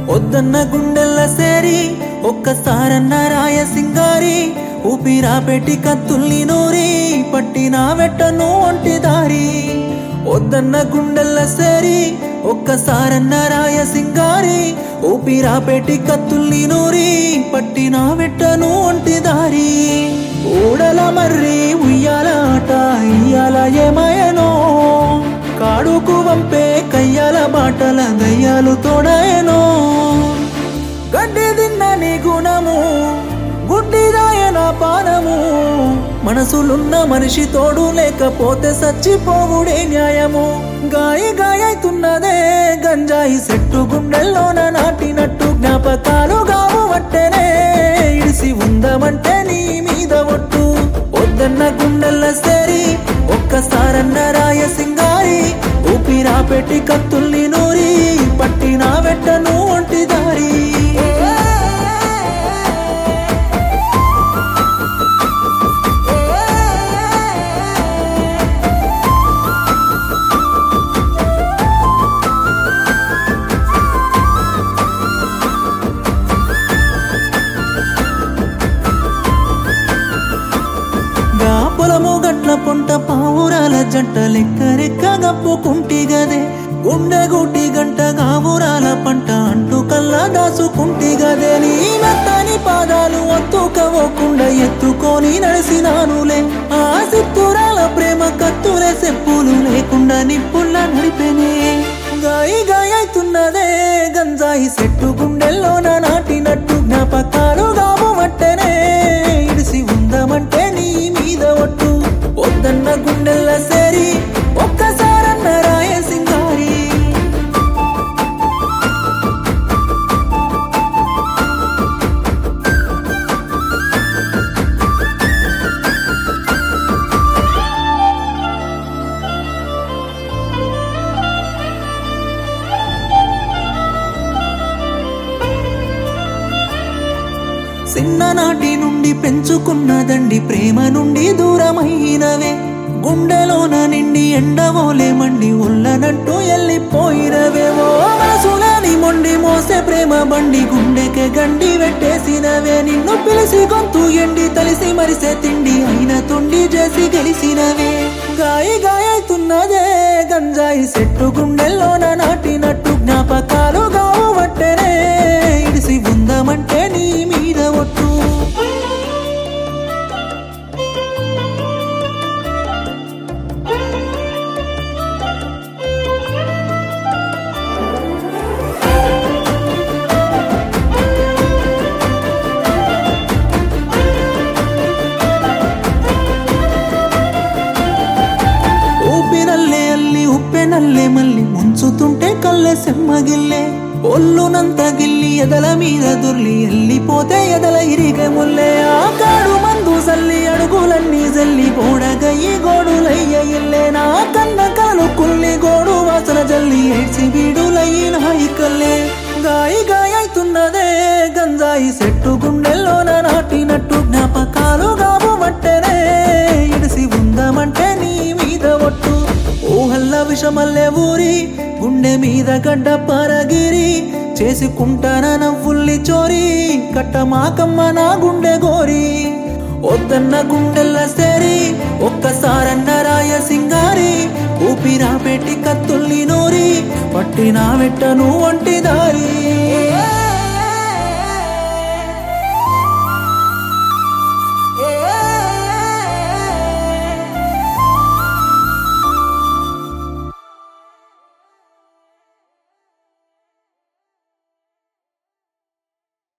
వద్దన్న గుండెల్ల సేరి ఒక్కసారన్న రాయ సింగారి ఊపిరా పెట్టి కత్తుల్ని నూరి పట్టిన వెట్టను ఒంటి దారి వద్దన్న గుండెల్ల సేరి ఒక్కసారన్న రాయ సింగారి ఊపిరా పెట్టి కత్తుల్ని నూరి పట్టిన వెట్టను ఒంటి దారి ఊడల మర్రి ఉయ్యాల ఆట ఇయ్యాల ఏమయనో కాడుకు వంపే కయ్యాల బాటల దయ్యాలు తోడాయనో గడ్డి తిన్న నీ గుణము గుడ్డిదాయన పానము మనసులున్న మనిషి తోడు లేకపోతే సచ్చిపోవుడే న్యాయము గాయి గాయతున్నదే గంజాయి సెట్టు గుండెల్లోన నాటినట్టు జ్ఞాపకాలు గావు వట్టెనే ఇడిసి ఉందమంటే నీ మీద ఒట్టు వద్దన్న గుండెల్ల సేరి ఒక్కసారన్న రాయ సింగారి ఊపిరా పెట్టి కత్తుల్ని నూరి పట్టిన వెట్టను ఒంటి దారి గా పొలము గట్ల పొంట పావురాల జంట లెక్క రెక్క గప్పుకుంటి గదే గుండె గుటి గంట గావురాల పంట అంటూ కల్లా దాసుకుంటి గదే నీ మెత్తని పాదాలు ఒత్తుకవకుండా ఎత్తుకొని నడిసినానులే ఆ సిత్తురాల ప్రేమ కత్తులే చెప్పులు లేకుండా నిప్పుల్ల నడిపెనే గాయి గాయతున్నదే గంజాయి సెట్టు గుండెల్లోన నాటినట్టు జ్ఞాపకాలు గాము మట్టెనే ఇడిసి ఉందమంటే నీ మీద ఒట్టు వద్దన్న గుండెల్ల సేరి ఒక్కసారన్న రాయ సింగారి చిన్ననాటి నుండి పెంచుకున్నదండి ప్రేమ నుండి దూరమైనవే గుండెలోన నిండి ఎండవోలే మండి ఉల్లనట్టు ఎల్లిపోయినవే ఓ మనసులని మొండి మోసే ప్రేమ బండి గుండెకే గండి పెట్టేసినవే నిన్ను పిలిసి గొంతు ఎండి తలిసి మరిసే తిండి అయిన తుండి చేసి గెలిసినవే గాయి గాయతున్నదే గంజాయి సెట్టు గుండెల్లోన నాటినట్టు జ్ఞాపకాలు గావు వట్టెనే ఇడిసి ఉందమంటే నీ మీద ఒట్టు ಊಪಿನಲ್ಲೇ ಅಲ್ಲಿ ಉಪ್ಪೆನಲ್ಲೇ ಮಲ್ಲಿ ಮುಂಚುతుంటే కళ్ళె సెమ్మగిల్లే ఒళ్ళునంత గిల్లి ఎదల మీద దుర్లి ఎల్లిపోతే ఎదల ఇరిగే ముల్లే ఆ కాడు మందు సల్లి అడుగులన్నీ జల్లి గోడగయ్యి గోడులయ్య ఇల్లే నా కన్న కలు కుల్లి గోడు వాసన జల్లి ఏడ్చి బీడులయ్యి నాయికల్లే గాయి గాయతున్నదే గంజాయి సెట్టు గుండెల్లోన నాటినట్టు జ్ఞాపకాలు గాబు మట్టెనే ఇడిసి ఉందమంటే నీ మీద ఒట్టు ఊహల్ల విషమల్లే ఊరి గుండె మీద గడ్డ పరగిరి చేసుకుంటాన నవ్వుల్ని చోరి కట్టమాకమ్మ నా గుండె గోరి వద్దన్న గుండెల్ల సేరి ఒక్కసారన్న రాయ సింగారి ఊపిరా పెట్టి కత్తుల్ని నూరి పట్టిన వెట్టను ఒంటి దారి